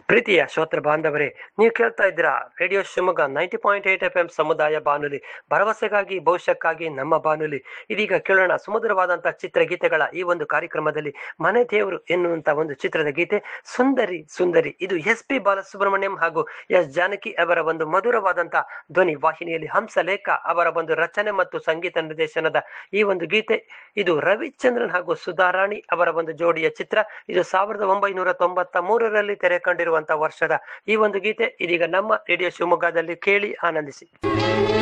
ಪ್ರೀತಿಯ ಶ್ರೋತೃ ಬಾಂಧವರೇ ನೀವು ಕೇಳ್ತಾ ಇದ್ದೀರಾ radio Shivamogga ninety point eight F M ಸಮುದಾಯ ಬಾನುಲಿ ಭರವಸೆಗಾಗಿ ಭವಿಷ್ಯಕ್ಕಾಗಿ ನಮ್ಮ ಬಾನುಲಿ ಇದೀಗ ಕೇಳೋಣ ಸುಮಧುರವಾದಂತಹ ಚಿತ್ರಗೀತೆಗಳ ಈ ಒಂದು ಕಾರ್ಯಕ್ರಮದಲ್ಲಿ ಮನೆ ದೇವರು ಎನ್ನುವಂತ ಒಂದು ಚಿತ್ರದ ಗೀತೆ ಸುಂದರಿ ಸುಂದರಿ ಇದು ಎಸ್ ಪಿ ಬಾಲಸುಬ್ರಹ್ಮಣ್ಯಂ ಹಾಗೂ ಎಸ್ ಜಾನಕಿ ಅವರ ಒಂದು ಮಧುರವಾದಂತಹ ಧ್ವನಿ ವಾಹಿನಿಯಲ್ಲಿ ಹಂಸಲೇಖ ಅವರ ಒಂದು ರಚನೆ ಮತ್ತು ಸಂಗೀತ ನಿರ್ದೇಶನದ ಈ ಒಂದು ಗೀತೆ ಇದು ರವಿಚಂದ್ರನ್ ಹಾಗೂ ಸುಧಾರಾಣಿ ಅವರ ಒಂದು ಜೋಡಿಯ ಚಿತ್ರ ಇದು ಸಾವಿರದ ಒಂಬೈನೂರ ತೊಂಬತ್ತ ಮೂರರಲ್ಲಿ ತೆರೆ ಕಂಡಿರುವಂತಹ ವರ್ಷದ ಈ ಒಂದು ಗೀತೆ ಇದೀಗ ನಮ್ಮ ರೇಡಿಯೋ ಶಿವಮೊಗ್ಗದಲ್ಲಿ ಕೇಳಿ ಆನಂದಿಸಿ